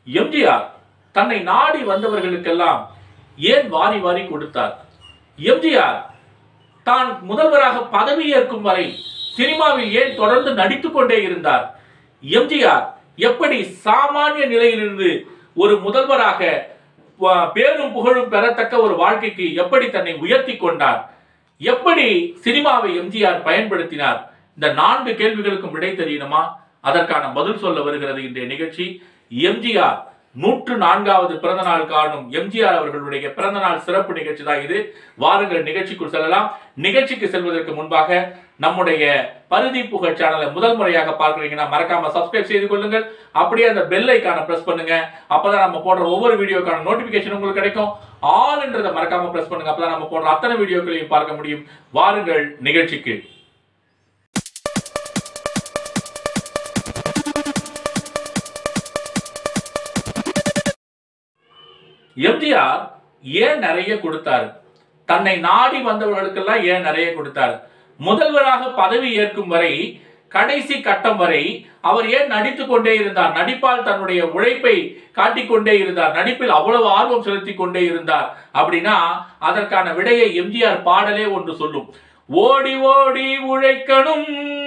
எம்ஜிஆர் தன்னை நாடி வந்தவர்களுக்கெல்லாம் ஏன் வாரி வாரி கொடுத்தார் எம்ஜிஆர் தான் முதல்வராக பதவியேற்கும் வரை சினிமாவில் ஏன் தொடர்ந்து நடித்துக் கொண்டே இருந்தார் எம்ஜிஆர் எப்படி சாமானிய நிலையிலிருந்து ஒரு முதல்வராக வ- பேரும் புகழும் பெறத்தக்க ஒரு வாழ்க்கைக்கு எப்படி தன்னை உயர்த்தி கொண்டார் எப்படி சினிமாவை எம்ஜிஆர் பயன்படுத்தினார் இந்த நான்கு கேள்விகளுக்கும் விடை தெரியணுமா அதற்கான பதில் சொல்ல வருகிறது இன்றைய நிகழ்ச்சி எம்ஜிஆர் நூற்று நான்காவது பிறந்த நாள் காணும் எம்ஜிஆர் அவர்களுடைய பிறந்த நாள் சிறப்பு நிகழ்ச்சி தான் இது வாருங்கள் நிகழ்ச்சிக்குள் செல்லலாம் நிகழ்ச்சிக்கு செல்வதற்கு முன்பாக நம்முடைய பருதி புகழ் சேனலை முதல் முறையாக பார்க்குறீங்கன்னா மறக்காம சப்ஸ்கிரைப் செய்து கொள்ளுங்கள் அப்படியே அந்த பெல் ஐக்கான பிரஸ் பண்ணுங்க அப்பதான் நம்ம போடுற ஒவ்வொரு வீடியோக்கான நோட்டிபிகேஷன் உங்களுக்கு கிடைக்கும் ஆல் என்றதை மறக்காம பிரஸ் பண்ணுங்க அப்பதான் நம்ம போடுற அத்தனை வீடியோக்களையும் பார்க்க முடியும் வாருங்கள் நிகழ்ச்சிக்கு எம்ஜிஆர் ஏன் நிறைய கொடுத்தாரு தன்னை நாடி வந்தவர்களுக்கெல்லாம் ஏன் நிறைய கொடுத்தாரு முதல்வராக பதவி ஏற்கும் வரை கடைசி கட்டம் வரை அவர் ஏன் நடித்துக் கொண்டே இருந்தார் நடிப்பால் தன்னுடைய உழைப்பை காட்டிக்கொண்டே இருந்தார் நடிப்பில் அவ்வளவு ஆர்வம் செலுத்திக் கொண்டே இருந்தார் அப்படின்னா அதற்கான விடையை எம்ஜிஆர் பாடலே ஒன்று சொல்லும் ஓடி ஓடி உழைக்கணும்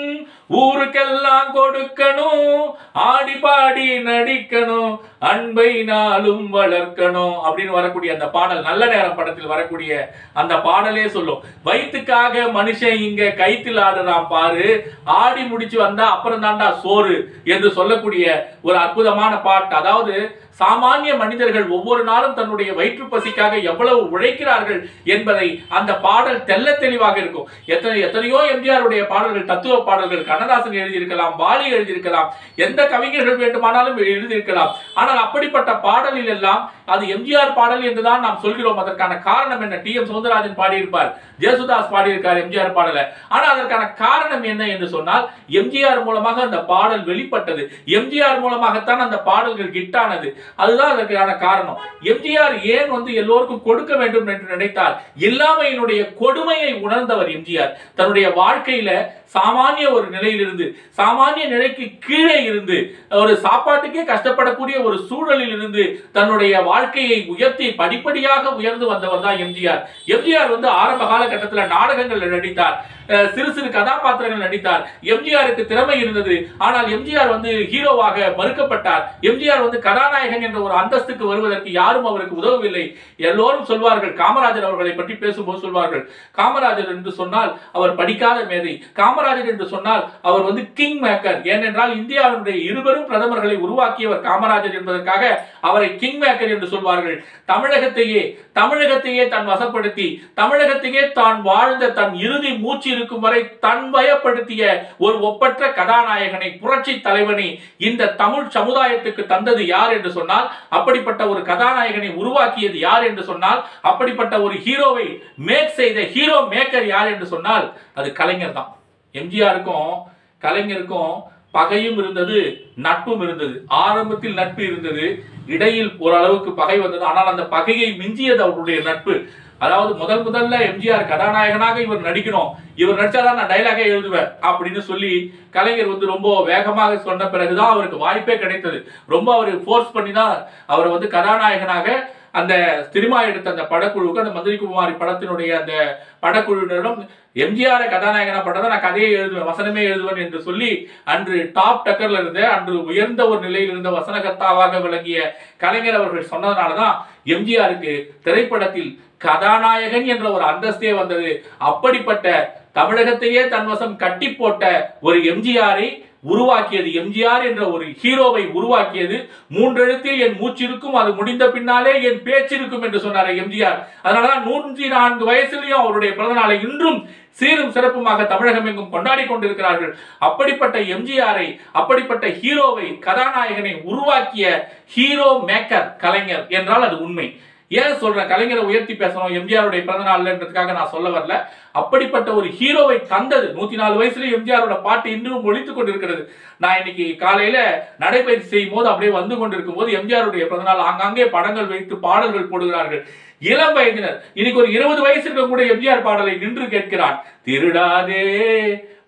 ஊருக்கெல்லாம் கொடுக்கணும் ஆடி பாடி நடிக்கணும் அன்பை நாளும் வளர்க்கணும் அப்படின்னு வரக்கூடிய அந்த பாடல் நல்ல நேரம் படத்தில் வரக்கூடிய அந்த பாடலே சொல்லும் வயிற்றுக்காக மனுஷன் இங்க கைத்தில் ஆடுறான் பாரு ஆடி முடிச்சு வந்தா அப்புறம் தாண்டா சோறு என்று சொல்லக்கூடிய ஒரு அற்புதமான பாட்டு அதாவது சாமானிய மனிதர்கள் ஒவ்வொரு நாளும் தன்னுடைய வயிற்று பசிக்காக எவ்வளவு உழைக்கிறார்கள் என்பதை அந்த பாடல் தெள்ள தெளிவாக இருக்கும் எத்தனை எத்தனையோ எம்ஜிஆருடைய பாடல்கள் தத்துவ பாடல்கள் கண்ணதாசன் எழுதியிருக்கலாம் வாலி எழுதியிருக்கலாம் எந்த கவிஞர்கள் வேண்டுமானாலும் எழுதியிருக்கலாம் ஆனால் அப்படிப்பட்ட பாடலில் எல்லாம் அது எம்ஜிஆர் பாடல் என்றுதான் நாம் சொல்கிறோம் அதற்கான காரணம் என்ன டி எம் சௌந்தரராஜன் பாடியிருப்பார் ஜேசுதாஸ் பாடியிருக்கார் எம்ஜிஆர் பாடல ஆனா அதற்கான காரணம் என்ன என்று சொன்னால் எம்ஜிஆர் மூலமாக அந்த பாடல் வெளிப்பட்டது எம்ஜிஆர் மூலமாகத்தான் அந்த பாடல்கள் ஹிட்டானது அதுதான் அதற்கான காரணம் எம்ஜிஆர் ஏன் வந்து எல்லோருக்கும் கொடுக்க வேண்டும் என்று நினைத்தார் இல்லாமையினுடைய கொடுமையை உணர்ந்தவர் எம்ஜிஆர் தன்னுடைய வாழ்க்கையில சாமானிய ஒரு நிலையிலிருந்து சாமானிய நிலைக்கு கீழே இருந்து ஒரு சாப்பாட்டுக்கே கஷ்டப்படக்கூடிய ஒரு சூழலில் இருந்து தன்னுடைய வாழ்க்கையை உயர்த்தி படிப்படியாக உயர்ந்து வந்தவர் தான் எம்ஜிஆர் எம்ஜிஆர் வந்து ஆரம்ப காலகட்டத்தில் நாடகங்கள் நடித்தார் அஹ் சிறு சிறு கதாபாத்திரங்கள் நடித்தார் எம்ஜிஆருக்கு திறமை இருந்தது ஆனால் எம்ஜிஆர் வந்து ஹீரோவாக மறுக்கப்பட்டார் எம்ஜிஆர் வந்து கதாநாயகன் என்ற ஒரு அந்தஸ்துக்கு வருவதற்கு யாரும் அவருக்கு உதவவில்லை எல்லோரும் சொல்வார்கள் காமராஜர் அவர்களை பற்றி பேசும்போது சொல்வார்கள் காமராஜர் என்று சொன்னால் அவர் படிக்காத மேதை காமராஜர் என்று சொன்னால் அவர் வந்து கிங் மேக்கர் ஏனென்றால் இந்தியாவினுடைய இருவரும் பிரதமர்களை உருவாக்கியவர் காமராஜர் என்பதற்காக அவரை கிங் மேக்கர் என்று சொல்வார்கள் தமிழகத்தையே தமிழகத்தையே தன் வசப்படுத்தி தமிழகத்தையே தான் வாழ்ந்த தன் இறுதி மூச்சு இருக்கும் வரை தன் வயப்படுத்திய ஒரு ஒப்பற்ற கதாநாயகனை புரட்சி தலைவனை இந்த தமிழ் சமுதாயத்துக்கு தந்தது யார் என்று சொன்னால் அப்படிப்பட்ட ஒரு கதாநாயகனை உருவாக்கியது யார் என்று சொன்னால் அப்படிப்பட்ட ஒரு ஹீரோவை மேக் செய்த ஹீரோ மேக்கர் யார் என்று சொன்னால் அது கலைஞர் தான் எம்ஜிஆருக்கும் கலைஞருக்கும் பகையும் இருந்தது நட்பும் இருந்தது ஆரம்பத்தில் நட்பு இருந்தது இடையில் ஓரளவுக்கு பகை வந்தது ஆனால் அந்த பகையை மிஞ்சியது அவருடைய நட்பு அதாவது முதல் முதல்ல எம்ஜிஆர் கதாநாயகனாக இவர் நடிக்கணும் இவர் நடிச்சாதான் நான் டைலாகே எழுதுவேன் அப்படின்னு சொல்லி கலைஞர் வந்து ரொம்ப வேகமாக சொன்ன பிறகுதான் அவருக்கு வாய்ப்பே கிடைத்தது ரொம்ப அவர் ஃபோர்ஸ் பண்ணி தான் அவரை வந்து கதாநாயகனாக அந்த சினிமா எடுத்த அந்த படக்குழுவுக்கு அந்த மந்திரி குமாரி படத்தினுடைய அந்த படக்குழுவினரிடம் எம்ஜிஆர் கதாநாயகனா பட்டதை நான் கதையை எழுதுவேன் வசனமே எழுதுவேன் என்று சொல்லி அன்று டாப் டக்கர்ல இருந்த அன்று உயர்ந்த ஒரு நிலையில் இருந்த வசனகர்த்தாவாக விளங்கிய கலைஞர் அவர்கள் சொன்னதுனாலதான் எம்ஜிஆருக்கு திரைப்படத்தில் கதாநாயகன் என்ற ஒரு அந்தஸ்தே வந்தது அப்படிப்பட்ட தமிழகத்தையே தன்வசம் கட்டி போட்ட ஒரு எம்ஜிஆரை உருவாக்கியது எம்ஜிஆர் என்ற ஒரு ஹீரோவை உருவாக்கியது மூன்றெழுத்தில் என் மூச்சிருக்கும் அது முடிந்த பின்னாலே என் பேச்சிருக்கும் என்று சொன்னார் எம்ஜிஆர் அதனாலதான் நூற்றி நான்கு வயசுலயும் அவருடைய பிறந்த நாளை இன்றும் சீரும் சிறப்புமாக தமிழகம் எங்கும் கொண்டாடி கொண்டிருக்கிறார்கள் அப்படிப்பட்ட எம்ஜிஆரை அப்படிப்பட்ட ஹீரோவை கதாநாயகனை உருவாக்கிய ஹீரோ மேக்கர் கலைஞர் என்றால் அது உண்மை ஏன் சொல்றேன் கலைஞரை உயர்த்தி பேசணும் எம்ஜிஆருடைய பிறந்த நாள்ன்றதுக்காக நான் சொல்ல வரல அப்படிப்பட்ட ஒரு ஹீரோவை தந்தது நூத்தி நாலு வயசுல எம்ஜிஆரோட பாட்டு இன்னும் ஒழித்துக் கொண்டிருக்கிறது நான் இன்னைக்கு காலையில நடைபயிற்சி செய்யும் போது அப்படியே வந்து கொண்டிருக்கும் போது எம்ஜிஆருடைய பிறந்த நாள் ஆங்காங்கே படங்கள் வைத்து பாடல்கள் போடுகிறார்கள் இளம் வயதினர் இன்னைக்கு ஒரு இருபது வயசு இருக்க கூட எம்ஜிஆர் பாடலை நின்று கேட்கிறான் திருடாதே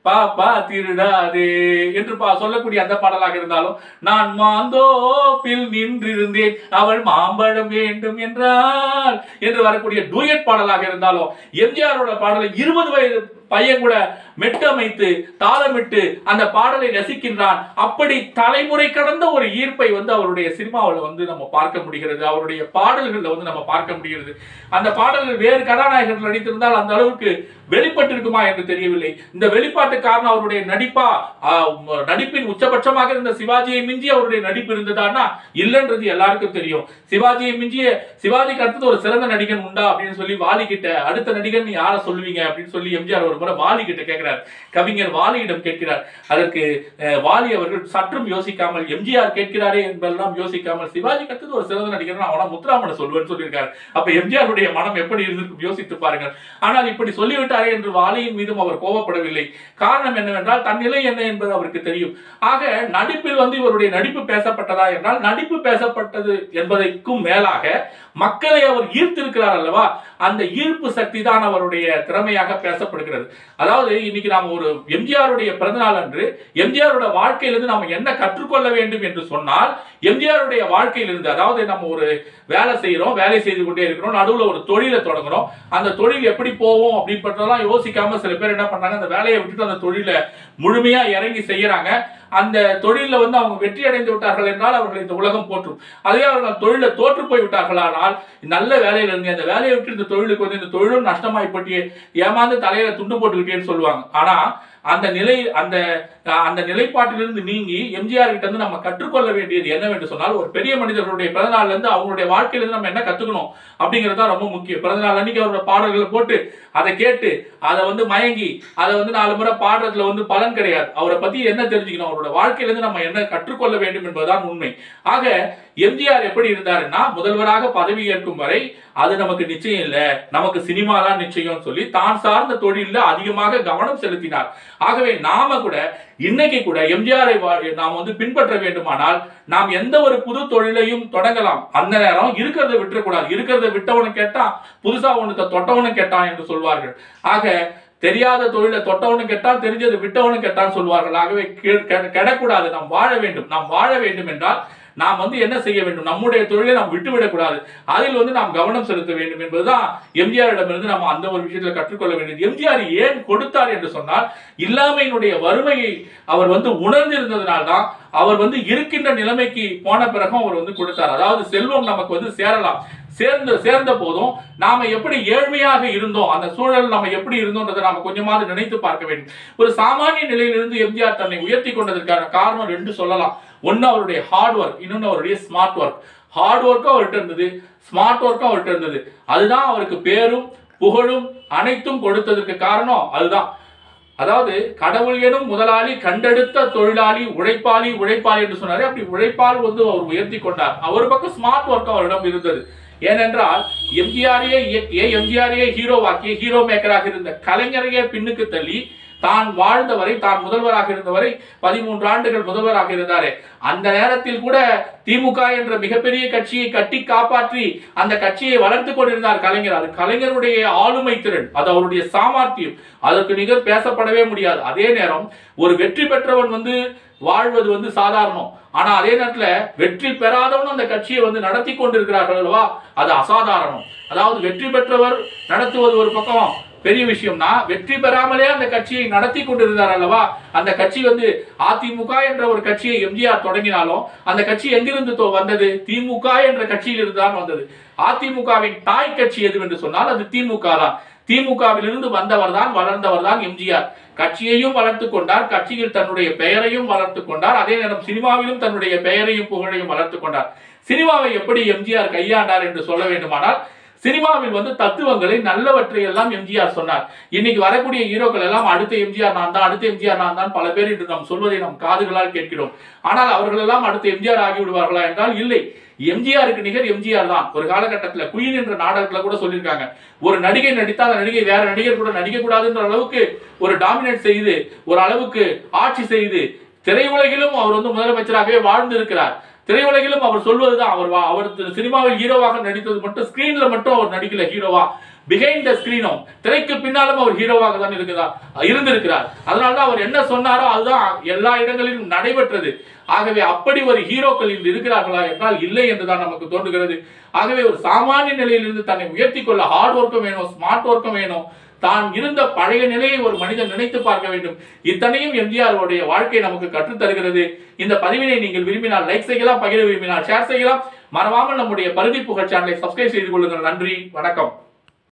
பாப்பா திருடாதே என்று பா சொல்லக்கூடிய அந்த பாடலாக இருந்தாலும் நான் மாந்தோப்பில் நின்றிருந்தேன் அவள் மாம்பழம் வேண்டும் என்றால் என்று வரக்கூடிய டூயட் பாடலாக இருந்தாலும் எம்ஜிஆரோட பாடலை இருபது வயது பையன் கூட மெட்டமைத்து தாளமிட்டு அந்த பாடலை ரசிக்கின்றான் அப்படி தலைமுறை கடந்த ஒரு ஈர்ப்பை வந்து அவருடைய சினிமாவில் வந்து நம்ம பார்க்க முடிகிறது அவருடைய பாடல்களில் வந்து நம்ம பார்க்க முடிகிறது அந்த பாடல்கள் வேறு கதாநாயகர்கள் நடித்திருந்தால் அந்த அளவுக்கு வெளிப்பட்டிருக்குமா என்று தெரியவில்லை இந்த வெளிப்பாட்டு காரணம் அவருடைய நடிப்பா ஆஹ், உம், நடிப்பின் உச்சபட்சமாக இருந்த சிவாஜியை மிஞ்சி அவருடைய நடிப்பு இருந்ததானா இல்லைன்றது எல்லாருக்கும் தெரியும் சிவாஜியை மிஞ்சிய சிவாஜிக்கு அடுத்தது ஒரு சிறந்த நடிகன் உண்டா அப்படின்னு சொல்லி வாலி கிட்ட அடுத்த நடிகன் நீ யாரை சொல்லுவீங்க அப்படின்னு சொல்லி எம்ஜிஆர் ஒரு முறை வாலி கிட்ட கேட்கிறார் கவிஞர் வாலியிடம் கேட்கிறார் அதற்கு அஹ், வாலி அவர்கள் சற்றும் யோசிக்காமல் எம்ஜிஆர் கேட்கிறாரே என்பதெல்லாம் யோசிக்காமல் சிவாஜிக்கு அடுத்தது ஒரு சிறந்த நடிகர் நான் அவனை முத்துராமனை சொல்லுவேன்னு சொல்லியிருக்காரு அப்ப எம்ஜிஆருடைய மனம் எப்படி இருந்திருக்கும் யோசித்து பாருங்கள் ஆனால் இப்படி சொல்லிவிட்டாரே என்று வாலியின் மீதும் அவர் கோபப்படவில்லை காரணம் என்னவென்றால் தன் நிலை என்ன என்பது அவருக்கு தெரியும் ஆக நடிப்பில் வந்து இவருடைய நடிப்பு பேசப்பட்டதா என்றால் நடிப்பு பேசப்பட்டது என்பதற்கும் மேலாக மக்களை அவர் ஈர்த்திருக்கிறார் அல்லவா அந்த ஈர்ப்பு சக்தி தான் அவருடைய திறமையாக பேசப்படுகிறது அதாவது இன்னைக்கு நாம் ஒரு எம்ஜிஆருடைய பிறந்தநாள் அன்று எம்ஜிஆரோட வாழ்க்கையிலிருந்து நாம் என்ன கற்றுக்கொள்ள வேண்டும் என்று சொன்னால் எம்ஜிஆருடைய வாழ்க்கையிலிருந்து அதாவது நம்ம ஒரு வேலை செய்கிறோம் வேலை செய்து கொண்டே இருக்கிறோம் நடுவில் ஒரு தொழிலை தொடங்குறோம் அந்த தொழில் எப்படி போவோம் அப்படின்றதெல்லாம் யோசிக்காம சில பேர் என்ன பண்றாங்க அந்த வேலையை விட்டுட்டு அந்த தொழிலை முழுமையா இறங்கி செய்யறாங்க அந்த தொழிலில் வந்து அவங்க வெற்றி அடைந்து விட்டார்கள் என்றால் அவர்களை இந்த உலகம் போற்றும் அதே அவர்கள் தொழிலில் தோற்று போய் விட்டார்களானால் நல்ல வேலையில இருந்து அந்த வேலையை விட்டு இந்த தொழிலுக்கு வந்து இந்த தொழிலும் நஷ்டமாய் போட்டியே ஏமாந்து தலையில துண்டு போட்டுக்கிட்டேன்னு சொல்லுவாங்க ஆனா அந்த நிலை அந்த அந்த நிலைப்பாட்டிலிருந்து நீங்கி எம்ஜிஆர் கிட்ட இருந்து நம்ம கற்றுக்கொள்ள வேண்டியது என்னவென்று சொன்னால் ஒரு பெரிய மனிதர்களுடைய பிறந்தநாள்ல இருந்து அவங்களுடைய வாழ்க்கையில இருந்து நம்ம என்ன கத்துக்கணும் அப்படிங்கிறது தான் ரொம்ப முக்கியம் பிறந்தநாள் அன்னைக்கு அவரோட பாடல்களை போட்டு அதை கேட்டு அதை வந்து மயங்கி அதை வந்து நாலு முறை பாடுறதுல வந்து பலன் கிடையாது அவரை பத்தி என்ன தெரிஞ்சுக்கணும் அவரோட வாழ்க்கையில இருந்து நம்ம என்ன கற்றுக்கொள்ள வேண்டும் என்பதுதான் உண்மை ஆக எம்ஜிஆர் எப்படி இருந்தாருன்னா முதல்வராக பதவி ஏற்கும் வரை அது நமக்கு நிச்சயம் இல்ல நமக்கு சினிமா தான் நிச்சயம் சொல்லி தான் சார்ந்த தொழிலில் அதிகமாக கவனம் செலுத்தினார் ஆகவே நாம கூட இன்னைக்கு கூட எம்ஜிஆரை நாம் வந்து பின்பற்ற வேண்டுமானால் நாம் எந்த ஒரு புது தொழிலையும் தொடங்கலாம் அந்த நேரம் இருக்கிறத விட்டுறக்கூடாது இருக்கிறத விட்டவனு கேட்டா புதுசா ஒன்று தொட்டவனு கேட்டான் என்று சொல்வார்கள் ஆக தெரியாத தொழிலை தொட்டவனும் கெட்டான் தெரிஞ்சது விட்டவனும் கெட்டான் சொல்வார்கள் ஆகவே கெ- கெ- கெடக்கூடாது நாம் வாழ வேண்டும் நாம் வாழ வேண்டும் என்றால் நாம் வந்து என்ன செய்ய வேண்டும் நம்முடைய தொழிலை நாம் விட்டுவிடக்கூடாது அதில் வந்து நாம் கவனம் செலுத்த வேண்டும் என்பதுதான் எம்ஜிஆரிடமிருந்து நம்ம அந்த ஒரு விஷயத்தில் கற்றுக்கொள்ள வேண்டியது எம்ஜிஆர் ஏன் கொடுத்தார் என்று சொன்னால் இல்லாமையினுடைய வறுமையை அவர் வந்து உணர்ந்திருந்ததனால்தான் அவர் வந்து இருக்கின்ற நிலைமைக்கு போன பிறகும் அவர் வந்து கொடுத்தார் அதாவது செல்வம் நமக்கு வந்து சேரலாம் சேர்ந்து சேர்ந்த போதும் நாம எப்படி ஏழ்மையாக இருந்தோம் அந்த சூழல் நம்ம எப்படி இருந்தோன்றதை நாம கொஞ்சமாவது நினைத்து பார்க்க வேண்டும் ஒரு சாமானிய நிலையிலிருந்து எம்ஜிஆர் தன்னை உயர்த்தி கொண்டதற்கான காரணம் ரெண்டு சொல்லலாம் ஒன்னு அவருடைய ஹார்ட் ஒர்க் இன்னொன்னு அவருடைய ஸ்மார்ட் ஒர்க் ஹார்ட் ஒர்க்கும் அவர்கிட்ட இருந்தது ஸ்மார்ட் ஒர்க்கும் அவர்கிட்ட இருந்தது அதுதான் அவருக்கு பேரும் புகழும் அனைத்தும் கொடுத்ததற்கு காரணம் அதுதான் அதாவது கடவுள் எனும் முதலாளி கண்டெடுத்த தொழிலாளி உழைப்பாளி உழைப்பாளி என்று சொன்னாரு அப்படி உழைப்பால் வந்து அவர் உயர்த்தி கொண்டார் அவர் பக்கம் ஸ்மார்ட் ஒர்க் அவரிடம் இருந்தது ஏனென்றால் எம்ஜிஆரையே இயக்கிய எம்ஜிஆரையே ஹீரோவாக்கிய ஹீரோ மேக்கராக இருந்த கலைஞரையே பின்னுக்கு தள்ளி தான் வாழ்ந்தவரை தான் முதல்வராக இருந்தவரை பதிமூன்று ஆண்டுகள் முதல்வராக இருந்தாரே அந்த நேரத்தில் கூட திமுக என்ற மிகப்பெரிய கட்சியை கட்டி காப்பாற்றி அந்த கட்சியை வளர்த்து கொண்டிருந்தார் கலைஞர் அது கலைஞருடைய ஆளுமை திறன் அது அவருடைய சாமர்த்தியம் அதற்கு நிகர் பேசப்படவே முடியாது அதே நேரம் ஒரு வெற்றி பெற்றவன் வந்து வாழ்வது வந்து சாதாரணம் ஆனா அதே நேரத்துல வெற்றி பெறாதவன் அந்த கட்சியை வந்து நடத்தி கொண்டிருக்கிறார்கள் அல்லவா அது அசாதாரணம் அதாவது வெற்றி பெற்றவர் நடத்துவது ஒரு பக்கம் பெரிய விஷயம்னா வெற்றி பெறாமலே அந்த கட்சியை நடத்தி கொண்டிருந்தார் அல்லவா அந்த கட்சி வந்து அதிமுக என்ற ஒரு கட்சியை எம்ஜிஆர் தொடங்கினாலும் அந்த கட்சி எங்கிருந்து தோ- வந்தது திமுக என்ற கட்சியிலிருந்து தான் வந்தது அதிமுகவின் தாய் கட்சி எதுவென்று சொன்னால் அது திமுக தான் திமுகவிலிருந்து வந்தவர் தான் வளர்ந்தவர் தான் எம்ஜிஆர் கட்சியையும் வளர்த்து கொண்டார் கட்சியில் தன்னுடைய பெயரையும் வளர்த்து கொண்டார் அதே நேரம் சினிமாவிலும் தன்னுடைய பெயரையும் புகழையும் வளர்த்து கொண்டார் சினிமாவை எப்படி எம்ஜிஆர் கையாண்டார் என்று சொல்ல வேண்டுமானால் சினிமாவில் வந்து தத்துவங்களை நல்லவற்றை எல்லாம் எம்ஜிஆர் சொன்னார் இன்னைக்கு வரக்கூடிய ஹீரோக்கள் எல்லாம் அடுத்த எம்ஜிஆர் நான் தான் அடுத்த எம்ஜிஆர் நான் தான் பல பேர் இன்று நாம் சொல்வதை நம் காதுகளால் கேட்கிறோம் ஆனால் அவர்கள் எல்லாம் அடுத்த எம்ஜிஆர் ஆகி விடுவார்களா என்றால் இல்லை எம்ஜிஆருக்கு நிகர் எம்ஜிஆர் தான் ஒரு காலகட்டத்தில் குயின் என்ற நாடகத்துல கூட சொல்லியிருக்காங்க ஒரு நடிகை நடித்தால் அந்த நடிகை வேற நடிகர் கூட நடிக்க கூடாதுன்ற அளவுக்கு ஒரு டாமினேட் செய்து ஒரு அளவுக்கு ஆட்சி செய்து திரையுலகிலும் அவர் வந்து முதலமைச்சராகவே வாழ்ந்து இருக்கிறார் திரையுலகிலும் அவர் சொல்வதுதான் அவர் வா- அவர் தி- சினிமாவில் ஹீரோவாக நடித்தது மட்டும் ஸ்கிரீன்ல மட்டும் அவர் நடிக்கல ஹீரோவா பிஹைண்ட் த ஸ்கிரீனும் திரைக்கு பின்னாலும் அவர் ஹீரோவாக தான் இருக்குதா இருந்திருக்கிறார் அதனால தான் அவர் என்ன சொன்னாரோ அதுதான் எல்லா இடங்களிலும் நடைபெற்றது ஆகவே அப்படி ஒரு ஹீரோக்கள் இன்று இருக்கிறார்களா என்றால் இல்லை என்றுதான் நமக்கு தோன்றுகிறது ஆகவே ஒரு சாமானிய நிலையிலிருந்து தன்னை உயர்த்தி கொள்ள ஹார்ட் ஒர்க்கும் வேணும் ஸ்மார்ட் ஒர்க்கும் வேணும் தான் இருந்த பழைய நிலையை ஒரு மனிதன் நினைத்து பார்க்க வேண்டும் இத்தனையும் எம்ஜிஆர் உடைய வாழ்க்கை நமக்கு கற்றுத் தருகிறது இந்த பதிவினை நீங்கள் விரும்பினால் லைக் செய்யலாம் பகிர விரும்பினால் ஷேர் செய்யலாம் மறவாமல் நம்முடைய பருதி புகழ் சேனலை சப்ஸ்கிரைப் செய்து கொள்ளுங்கள் நன்றி வணக்கம்